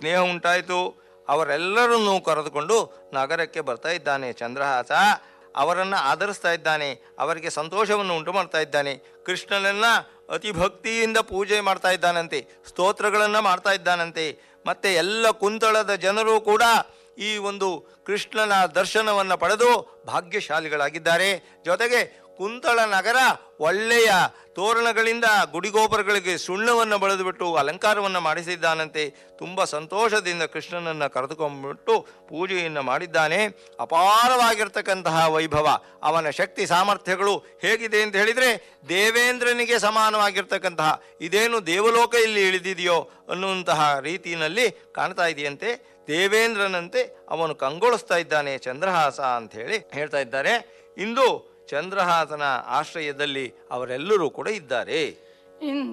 ಸ್ನೇಹ ಉಂಟಾಯಿತು ಅವರೆಲ್ಲರನ್ನೂ ಕರೆದುಕೊಂಡು ನಗರಕ್ಕೆ ಬರ್ತಾ ಇದ್ದಾನೆ ಚಂದ್ರಹಾಸ ಅವರನ್ನು ಆಧರಿಸ್ತಾ ಇದ್ದಾನೆ ಅವರಿಗೆ ಸಂತೋಷವನ್ನು ಉಂಟು ಮಾಡ್ತಾ ಇದ್ದಾನೆ ಕೃಷ್ಣನನ್ನ ಅತಿ ಭಕ್ತಿಯಿಂದ ಪೂಜೆ ಮಾಡ್ತಾ ಇದ್ದಾನಂತೆ ಸ್ತೋತ್ರಗಳನ್ನು ಮಾಡ್ತಾ ಇದ್ದಾನಂತೆ ಮತ್ತೆ ಎಲ್ಲ ಕುಂತಳದ ಜನರು ಕೂಡ ಈ ಒಂದು ಕೃಷ್ಣನ ದರ್ಶನವನ್ನು ಪಡೆದು ಭಾಗ್ಯಶಾಲಿಗಳಾಗಿದ್ದಾರೆ ಜೊತೆಗೆ ಕುಂತಳ ನಗರ ಒಳ್ಳೆಯ ತೋರಣಗಳಿಂದ ಗುಡಿಗೋಪುರಗಳಿಗೆ ಸುಣ್ಣವನ್ನು ಬಳೆದುಬಿಟ್ಟು ಅಲಂಕಾರವನ್ನು ಮಾಡಿಸಿದ್ದಾನಂತೆ ತುಂಬ ಸಂತೋಷದಿಂದ ಕೃಷ್ಣನನ್ನು ಕರೆದುಕೊಂಡ್ಬಿಟ್ಟು ಪೂಜೆಯನ್ನು ಮಾಡಿದ್ದಾನೆ ಅಪಾರವಾಗಿರ್ತಕ್ಕಂತಹ ವೈಭವ ಅವನ ಶಕ್ತಿ ಸಾಮರ್ಥ್ಯಗಳು ಹೇಗಿದೆ ಅಂತ ಹೇಳಿದರೆ ದೇವೇಂದ್ರನಿಗೆ ಸಮಾನವಾಗಿರ್ತಕ್ಕಂತಹ ಇದೇನು ದೇವಲೋಕ ಇಲ್ಲಿ ಇಳಿದಿದೆಯೋ ಅನ್ನುವಂತಹ ರೀತಿಯಲ್ಲಿ ಕಾಣ್ತಾ ಇದೆಯಂತೆ ದೇವೇಂದ್ರನಂತೆ ಅವನು ಕಂಗೊಳಿಸ್ತಾ ಇದ್ದಾನೆ ಚಂದ್ರಹಾಸ ಅಂತ ಹೇಳಿ ಹೇಳ್ತಾ ಇದ್ದಾರೆ ಇಂದು ಚಂದ್ರಹಾಸನ ಆಶ್ರಯದಲ್ಲಿ ಅವರೆಲ್ಲರೂ ಕೂಡ ಇದ್ದಾರೆ ಇಂದು